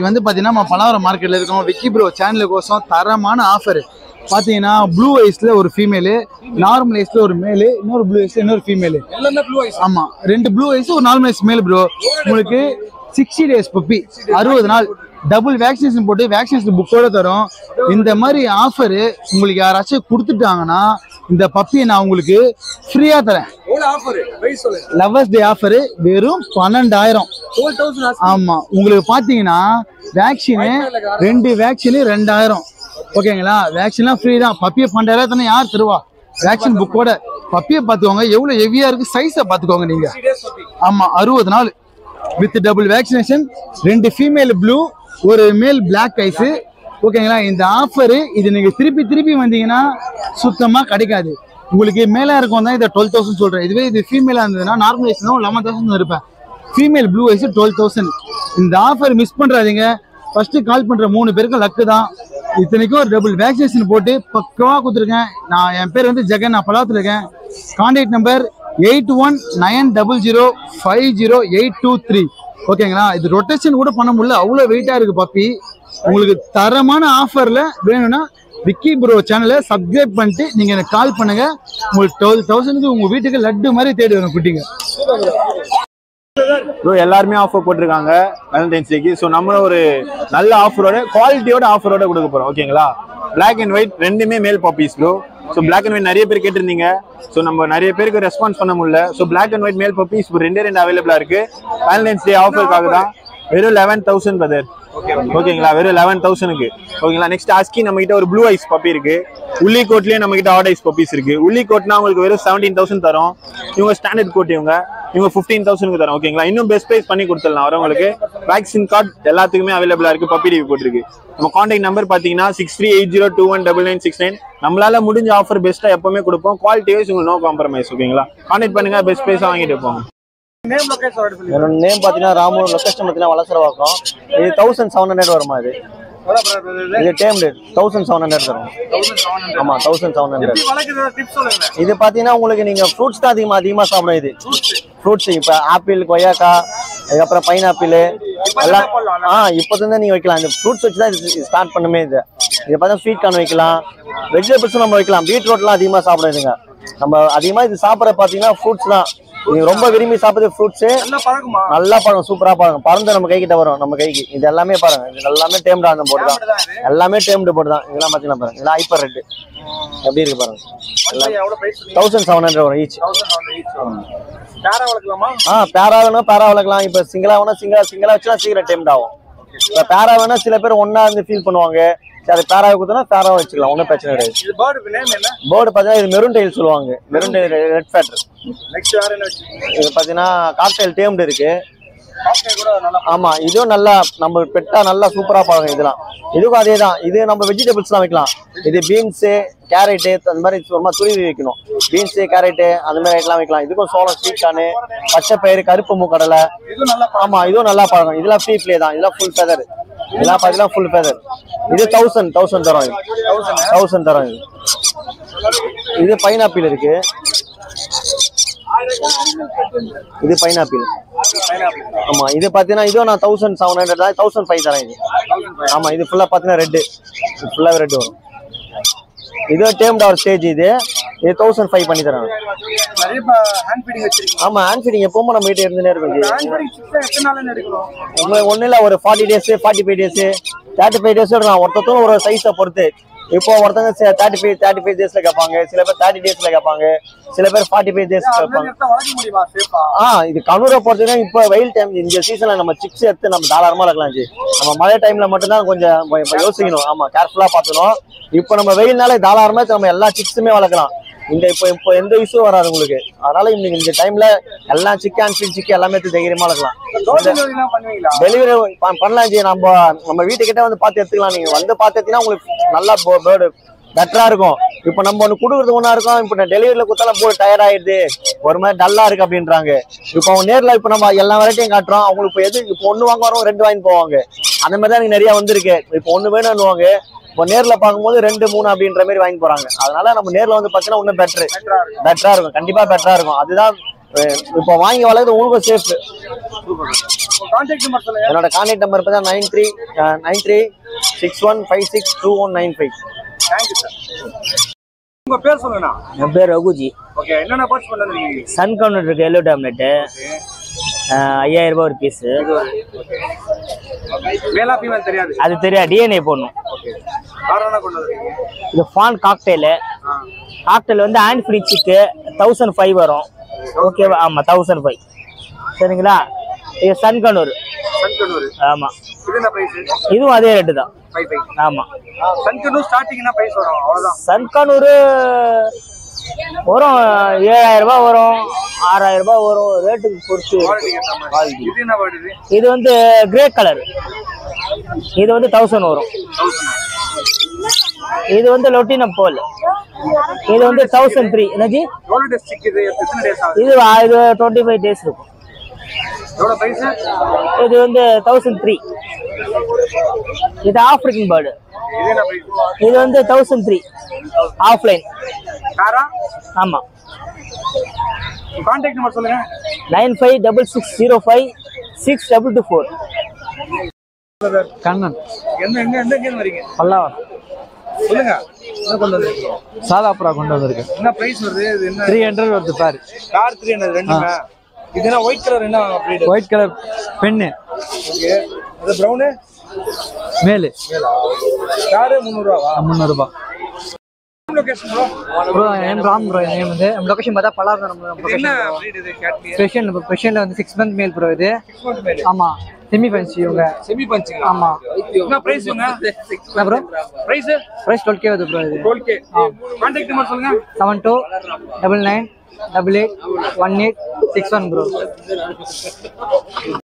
இன்னைக்கு வந்து பார்த்தீங்கன்னா நம்ம பலாவரம் மார்க்கெட்டில் இருக்கோம் விக்கி ப்ரோ சேனலுக்கோசம் தரமான ஆஃபர் பார்த்தீங்கன்னா ப்ளூ ஐஸில் ஒரு ஃபீமேலு நார்மல் ஐஸில் ஒரு மேலு இன்னொரு ப்ளூ ஐஸில் இன்னொரு ஃபீமேலு எல்லாமே ப்ளூ ஐஸ் ஆமாம் ரெண்டு ப்ளூ ஐஸ் ஒரு நார்மல் ஐஸ் மேல் ப்ரோ உங்களுக்கு சிக்ஸ்டி டேஸ் பப்பி அறுபது நாள் டபுள் வேக்சினேஷன் போட்டு வேக்சினேஷன் புக்கோட தரும் இந்த மாதிரி ஆஃபரு உங்களுக்கு யாராச்சும் கொடுத்துட்டாங்கன்னா இந்த பப்பியை நான் உங்களுக்கு ஃப்ரீயாக தரேன் எவ்வளவு ஆஃபர் பிரைஸ் சொல்லுங்க லவர்ஸ் டே ஆஃபரு வெறும் பன்னெண்டாயிரம் டுவெல் தௌசண்ட் ஆமா உங்களுக்கு பாத்தீங்கன்னா வேக்சினு ரெண்டு வேக்சினு ரெண்டாயிரம் ஓகேங்களா வேக்சின்லாம் ஃப்ரீ தான் பப்பியை பன்னெண்டாயிரம் தானே யார் தருவா வேக்சின் புக்கோட பப்பியை பார்த்துக்கோங்க எவ்வளோ ஹெவியா இருக்கு சைஸை பார்த்துக்கோங்க நீங்க டேஸ் பப்பி ஆமா அறுபது நாள் வித் டபுள் வேக்சினேஷன் ரெண்டு ஃபீமேல் ப்ளூ ஒரு மேல் பிளாக் ஐஸு ஓகேங்களா இந்த ஆஃபரு இது நீங்க திருப்பி திருப்பி வந்தீங்கன்னா சுத்தமா கிடைக்காது உங்களுக்கு மேலே இருக்கும் தான் இதை டுவெல் தௌசண்ட் சொல்றேன் இதுவே இது ஃபீமேலாக இருந்ததுன்னா நார்மல் ஐஸ் தான் லெவன் தௌசண்ட் இருப்பேன் female blue eyes twelve thousand இந்த ஆஃபர் மிஸ் பண்றாதீங்க ஃபர்ஸ்ட் கால் பண்ற மூணு பேருக்கும் லக்கு தான் இத்தனைக்கும் ஒரு டபுள் வேக்சினேஷன் போட்டு பக்கவா கொடுத்துருக்கேன் நான் என் பேர் வந்து ஜெகன் நான் பலாத்துல இருக்கேன் contact number eight one nine double zero five zero eight two three ஓகேங்களா இது ரொட்டேஷன் கூட பண்ண முடியல அவ்வளோ வெயிட்டாக இருக்கு பப்பி உங்களுக்கு தரமான ஆஃபரில் வேணும்னா விக்கி ப்ரோ சேனலை சப்ஸ்கிரைப் பண்ணிட்டு நீங்கள் எனக்கு கால் பண்ணுங்க உங்களுக்கு டுவெல் தௌசண்ட்க்கு உங்கள் வீட்டுக்கு லட்டு மாதிரி தேடி வரும் குட்டிங்க ப்ரோ எல்லாருமே ஆஃபர் போட்டிருக்காங்க வேலண்டைன்ஸ் டேக்கு ஸோ நம்ம ஒரு நல்ல ஆஃபரோட குவாலிட்டியோட ஆஃபரோட கொடுக்க போறோம் ஓகேங்களா Black அண்ட் ஒயிட் ரெண்டுமே male puppies bro so Black and white நிறைய பேர் கேட்டிருந்தீங்க ஸோ நம்ம நிறைய பேருக்கு ரெஸ்பான்ஸ் பண்ண முடியல ஸோ Black அண்ட் ஒயிட் மேல் பாப்பீஸ் இப்போ ரெண்டே ரெண்டு அவைலபிளா இருக்கு வேலண்டைன்ஸ் டே ஆஃபருக்காக தான் வெறும் லெவன் தௌசண்ட் பதர் ஓகேங்களா வெறும் லெவன் தௌசண்ட்க்கு ஓகேங்களா நெக்ஸ்ட் ஆஸ்கி நம்ம கிட்ட ஒரு ப்ளூ ஐஸ் பப்பி இருக்கு உள்ளி கோட்லயே நம்ம கிட்ட ஆட் ஐஸ் பப்பீஸ் இருக்கு உள்ளி கோட்னா உங்களுக்கு வெறும் செவன்டீன் தௌசண்ட் தரும் இவங்க ஸ்டாண்டர்ட் கோட் இவங்க இவங்க ஃபிஃப்டீன் தௌசண்ட்க்கு தரோம் ஓகேங்களா இன்னும் பெஸ்ட் ப்ரைஸ் பண்ணி கொடுத்துடலாம் வரவங்களுக்கு வேக்சின் கார்டு எல்லாத்துக்குமே அவைலபிளா இருக்கு பப்பி டிவி போட்டிருக்கு நம்ம கான்டாக்ட் நம்பர் பாத்தீங்கன்னா six three eight zero two one double nine six nine நம்மளால முடிஞ்ச ஆஃபர் பெஸ்ட்டா எப்பவுமே கொடுப்போம் குவாலிட்டி வைஸ் உங்களுக்கு நோ காம்ப்ரமைஸ் ஓகேங்களா கான்டாக்ட் பண்ணுங்க பெஸ்ட் ப்ரைஸ் வாங்கிட்டு போங்க நேம் லொகேஷன் சொல்லிட்டு சொல்லி என்னோட நேம் பார்த்தீங்கன்னா ராமூர் லொக்கேஷன் பார்த்தீங்கன்னா வளசரவாக்கம் இது தௌசண்ட் செவன் ஹண்ட்ரட் வருமா இது இது டேம்டு தௌசண்ட் செவன் ஹண்ட்ரட் தரும் ஆமா தௌசண்ட் செவன் ஹண்ட்ரட் வளர்க்குற டிப்ஸ் சொல்லுங்க இது பார்த்தீங்கன்னா உங்களுக்கு நீங்க ஃப்ரூட்ஸ் தான் அதிகமாக அதிகமாக சாப்பிடும் இது ஃப்ரூட்ஸ் இப்போ ஆப்பிள் கொய்யாக்கா அதுக்கப்புறம் பைனாப்பிள் எல்லாம் ஆ இப்போ தான் நீங்க வைக்கலாம் இந்த ஃப்ரூட்ஸ் வச்சு தான் இது ஸ்டார்ட் பண்ணுமே இது இது பார்த்தா ஸ்வீட் கார்ன் வைக்கலாம் வெஜிடபிள்ஸும் நம்ம வைக்கலாம் பீட்ரூட்லாம் அதிகமாக சாப்பிடுதுங்க நம்ம அதிகமாக இது சாப்பிட்ற பார்த்தீங்கன்னா ஃப்ரூட்ஸ் தான் நீங்க ரொம்ப விரும்பி சாப்பிட்றது ஃப்ரூட்ஸு நல்லா பழகுமா நல்லா பழம் சூப்பரா பழம் பறந்து நம்ம கைக்கிட்ட வரும் நம்ம கைக்கு இது எல்லாமே பாருங்க இது எல்லாமே டேம்டு அந்த போட்டு தான் எல்லாமே டேம்டு போட்டு தான் இதெல்லாம் பார்த்தீங்கன்னா பாருங்க இதெல்லாம் ஹைப்பர் ரெட்டு எப்படி இருக்கு பாருங்க எவ்வளவு பிரைஸ் சொன்னீங்க தௌசண்ட் செவன் ஹண்ட்ரட் வரும் ஈச் தௌசண்ட் ஒன் எயிட் பேரா வளர்க்கலாமா ஆ பேரா வேணா பேரா வளர்க்கலாம் இப்போ சிங்கிளா வேணா சிங்கிளா சிங்கிளா வச்சுனா சீக்கிரம் டேம்ட் ஆகும் இப்போ பேரா வேணா சில பேர் ஒண்ணா இருந்து ஃபீல் பண்ணுவாங்க சரி அது பேரா கொடுத்தனா பேரா வச்சுக்கலாம் ஒன்றும் பிரச்சனை கிடையாது இது பேர்டு நேம் என்ன போர்டு பார்த்தீங்கன்னா இது மெரூன் டெயில் சொல்லுவாங்க maroon tail red feather next வேற என்ன வச்சிருக்கீங்க இது பார்த்தீங்கன்னா காக்டைல் டேம்டு இருக்கு காஃபே கூட நல்லா ஆமா இதுவும் நல்லா நம்ம பெட்டா நல்லா சூப்பரா பழகும் இதெல்லாம் இதுக்கும் அதே தான் இது நம்ம வெஜிடபிள்ஸ்லாம் வைக்கலாம் இது பீன்ஸு கேரட்டு அந்த மாதிரி சும்மா துருவி வைக்கணும் பீன்ஸு கேரட்டு அந்த மாதிரி ஐட்டம்லாம் வைக்கலாம் இதுக்கும் சோளம் ஸ்வீட் கார்னு பச்சை பயிறு கருப்பு மூக்கடலை இது நல்லா ஆமா இதுவும் நல்லா பழகும் இதெல்லாம் ஃப்ரீ ப்ளே தான் இதெல்லாம் ஃபுல் ஃபெதர் இதெல்லாம் பார்த்தீங்கன்னா ஃபுல் ஃபெதர் இது தௌசண்ட் தௌசண்ட் தரும் இது தௌசண்ட் தரும் இது இது பைனாப்பிள் இருக்கு இது பைனாப்பிள் ஆமா இது பாத்தீங்கன்னா இதுவும் நான் தௌசண்ட் செவன் ஹண்ட்ரட் தான் தௌசண்ட் ஃபைவ் தரேன் இது ஆமா இது ஃபுல்லா பாத்தீங்கன்னா ரெட்டு ஃபுல்லாவே ரெட் வரும் இது டேம்ட் அவர் ஸ்டேஜ் இது இது தௌசண்ட் ஃபைவ் பண்ணி தரேன் நிறைய ஹேண்ட் ஃபீடிங் வச்சிருக்கீங்க ஆமா ஹேண்ட் ஃபீடிங் எப்பவுமே நம்ம வீட்டு இருந்துனே இருக்கும் ஜி. ஹேண்ட் ஃபீடிங் சிக்ஸ் எத்தனை நாள் எடுக்கணும் உங்க ஒண்ணு இல்ல ஒரு forty days forty five days thirty five days எடுக்கலாம் ஒருத்தரும் ஒரு சைஸை பொறுத்து இப்போ ஒருத்தங்க தேர்ட்டி ஃபைவ் தேர்ட்டி ஃபைவ் டேஸ்ல கேட்பாங்க சில பேர் தேர்ட்டி டேஸ்ல கேட்பாங்க சில பேர் ஃபார்ட்டி ஃபைவ் டேஸ் அது மாதிரி கேட்பாங்க எடுத்தா வளர்க்க முடியுமா சேஃபா ஆ இது கனூரை பொறுத்தவரைக்கும் இப்போ வெயில் டைம் இந்த சீசன்ல நம்ம சிக்ஸ் எடுத்து நம்ம தாராளமா இருக்கலாம் ஜி நம்ம மழை டைம்ல மட்டும்தான் கொஞ்சம் கொஞ்சம் இப்ப யோசிக்கணும் ஆமா கேர்ஃபுல்லா பார்த்துக்கணும் இப்போ நம்ம வெயில்னால தாராளமா நம்ம எல்லா சிக்ஸுமே வளர்க்கலாம் இந்த இப்போ இப்போ எந்த இஷ்யூ வராது உங்களுக்கு அதனால இன்னைக்கு இந்த டைம்ல எல்லாம் சிக்கன் ஃபீல் சிக்கன் எல்லாமே எடுத்து தைரியமா வளர்க்கலாம் டோர் டெலிவரிலாம் பண்ணுவீங்களா டெலிவரி பண்ணலாம் ஜி நம்ம நம்ம வீட்டுக்கிட்ட வந்து பார்த்து எடுத்துக்கலாம் நீங்க வந்து பார்த்து எடுத்தீங்கன்னா உங்களுக்கு நல்லா பேர்டு பெட்டரா இருக்கும் இப்போ நம்ம ஒன்று கொடுக்குறது ஒன்றா இருக்கும் இப்போ நான் டெலிவரியில் கொடுத்தாலும் போய் டயர்ட் ஆயிடுது ஒரு மாதிரி டல்லா இருக்கு அப்படின்றாங்க இப்போ அவங்க நேரில் இப்போ நம்ம எல்லா வெரைட்டியும் காட்டுறோம் அவங்களுக்கு இப்போ எது இப்போ ஒன்று வாங்க வரவங்க ரெண்டு வாங்கி போவாங்க அந்த மாதிரி தான் எனக்கு நிறைய வந்திருக்கு இப்போ ஒன்று வேணும்னுவாங்க இப்போ நேரில் பார்க்கும்போது ரெண்டு மூணு அப்படின்ற மாதிரி வாங்கி போறாங்க அதனால நம்ம நேரில் வந்து பார்த்தீங்கன்னா இன்னும் பெட்ரு பெட்டரா இருக்கும் கண்டிப்பா பெட்டரா இருக்கும் அதுதான் அஹ் இப்போ வாங்கி வளர்க்குறது உங்களுக்கும் சேஃப் கான்டாக்ட் நம்பர் சொல்லுங்க என்னோட கான்டாக்ட் நம்பர் பார்த்தா nine three nine three six one five six two one nine five thank you sir உங்க பேர் சொல்லுங்கண்ணா என் பேர் ரகுஜி ஓகே என்னென்ன பர்ச் பண்ணுறீங்க சன் கவுண்டர் இருக்கு எல்லோ டேப்லெட்டு ஐயாயிரம் ரூபாய் ஒரு பீஸு மேலா ஃபீமேல் தெரியாது அது தெரியாது டிஎன்ஏ போடணும் காரணம் கொண்டு வந்துருக்கீங்க இது ஃபான் காக்டெயிலு காக்டெயில் வந்து hand free chick thousand five வரும் ஓகேவா ஆமாம் தௌசண்ட் ஃபைவ் சரிங்களா இது சன் கனூர் சன்கனூர் ஆமாம் இது என்ன பிரைஸ் இதுவும் அதே ரேட்டு தான் ஃபைவ் ஃபைவ் ஆமாம் சன்கனூர் ஸ்டார்டிங் என்ன பிரைஸ் வரும் அவ்வளவுதான் சன் கனூர் வரும் ஏழாயிரம் ரூபாய் வரும் ஆறாயிரம் ரூபாய் வரும் ரேட்டுக்கு பொறுத்து குவாலிட்டி ஏற்ற மாதிரி இது என்ன வேர்டு இது இது வந்து கிரே கலர் இது வந்து தௌசண்ட் வரும் இது வந்து லொட்டின போல் இது வந்து தௌசண்ட் த்ரீ என்னஜி எவ்வளோ டேஸ் சிக் இது எத்தனை டேஸ் ஆகுது இது வா- இது டுவெண்ட்டி ஃபைவ் டேஸ் இருக்கும் எவ்வளோ பிரைஸ் இது வந்து தௌசண்ட் த்ரீ இது ஆஃப்ரிக்கன் பேர்டு இது என்ன பிரைஸ் இது வந்து தௌசண்ட் த்ரீ ஆஃப்லைன் காரா ஆமாம் கான்டாக்ட் நம்பர் சொல்லுங்க nine five double six zero five six double two four Kannan எந்த எங்க எந்த எங்க வரீங்க பல்லாவரம் சொல்லுங்க என்ன கொண்டு வந்திருக்கீங்க சாதாப்புறா கொண்டு வந்திருக்கேன் என்ன பிரைஸ் வருது இது என்ன த்ரீ ஹண்ட்ரட் வருது பாரு கார் த்ரீ ஹண்ட்ரட் ரெண்டுமே இது என்ன ஒயிட் கலர் என்ன breed ஒயிட் கலர் பெண்ணு ஓகே அது ப்ரௌனு மேலு காரு முந்நூறுரூவா முந்நூறுபா location bro bro name Ram bro name வந்து நம்ம லொகேஷன் பார்த்தா பல்லாரம் நம்ம இது என்ன breed இது கேட்லியர் ஸ்பெஷல் ஸ்பெஷலில் வந்து சிக்ஸ் மந்த் மேல் ப்ரோ இது சிக்ஸ் மந்த் மேலே ஆமா செமி ஃபேன்சி இவங்க செமி பஞ்சுங்களா ஆமா என்ன பிரைஸ் சொல்லுங்க என்ன bro price price twelve K வருது ப்ரோ இது டுவெல் கே கான்டாக்ட் நம்பர் சொல்லுங்க seven two double nine double eight one eight six one bro